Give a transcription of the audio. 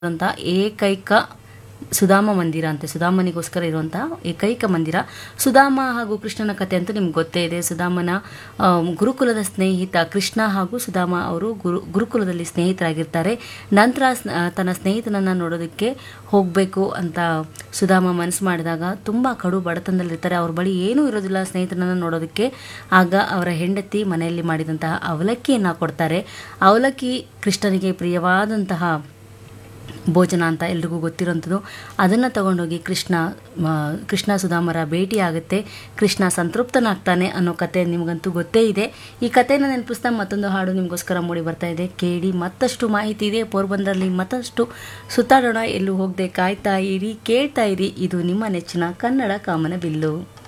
ಅಂತ ಏಕೈಕ ಸುಧಾಮ ಮಂದಿರ ಅಂತೆ ಸುಧಾಮನಿಗೋಸ್ಕರ ಇರುವಂಥ ಏಕೈಕ ಮಂದಿರ ಸುಧಾಮ ಹಾಗೂ ಕೃಷ್ಣನ ಕಥೆ ಅಂತೂ ನಿಮ್ಗೆ ಗೊತ್ತೇ ಇದೆ ಸುಧಾಮನ ಆ, ಗುರುಕುಲದ ಸ್ನೇಹಿತ ಕೃಷ್ಣ ಹಾಗೂ ಸುಧಾಮ ಅವರು ಗುರು ಗುರುಕುಲದಲ್ಲಿ ಸ್ನೇಹಿತರಾಗಿರ್ತಾರೆ ನಂತರ ಸ್ನ- ಆ, ತನ್ನ ಸ್ನೇಹಿತನನ್ನು ನೋಡೋದಕ್ಕೆ ಹೋಗಬೇಕು ಅಂತ ಸುಧಾಮ ಮನಸ್ಸು ಮಾಡಿದಾಗ ತುಂಬ ಕಡು ಬಡತನದಲ್ಲಿರ್ತಾರೆ ಅವ್ರ ಬಳಿ ಏನೂ ಇರೋದಿಲ್ಲ ಸ್ನೇಹಿತನನ್ನು ನೋಡೋದಕ್ಕೆ ಆಗ ಅವರ ಹೆಂಡತಿ ಮನೆಯಲ್ಲಿ ಮಾಡಿದಂತಹ ಅವಲಕ್ಕಿಯನ್ನು ಕೊಡ್ತಾರೆ ಅವಲಕ್ಕಿ ಕೃಷ್ಣನಿಗೆ ಪ್ರಿಯವಾದಂತಹ ಭೋಜನ ಅಂತ ಎಲ್ರಿಗೂ ಗೊತ್ತಿರೋಂಥದ್ದು ಅದನ್ನು ತಗೊಂಡೋಗಿ ಕೃಷ್ಣ ಮ, ಕೃಷ್ಣ ಸುಧಾಮರ ಭೇಟಿ ಆಗುತ್ತೆ ಕೃಷ್ಣ ಸಂತೃಪ್ತನಾಗ್ತಾನೆ ಅನ್ನೋ ಕತೆ ನಿಮಗಂತೂ ಗೊತ್ತೇ ಇದೆ ಈ ಕಥೆನ ನೆನಪಿಸ್ತಾ ಮತ್ತೊಂದು ಹಾಡು ನಿಮಗೋಸ್ಕರ ಮೂಡಿ ಬರ್ತಾ ಇದೆ ಕೇಳಿ ಮತ್ತಷ್ಟು ಮಾಹಿತಿ ಇದೆ ಪೋರ್ಬಂದರಲ್ಲಿ ಮತ್ತಷ್ಟು ಸುತ್ತಾಡೋಣ ಎಲ್ಲೂ ಹೋಗದೆ ಕಾಯ್ತಾ ಇರಿ ಕೇಳ್ತಾ ಇರಿ ಇದು ನಿಮ್ಮ ನೆಚ್ಚಿನ ಕನ್ನಡ ಕಾಮನ ಬಿಲ್ಲು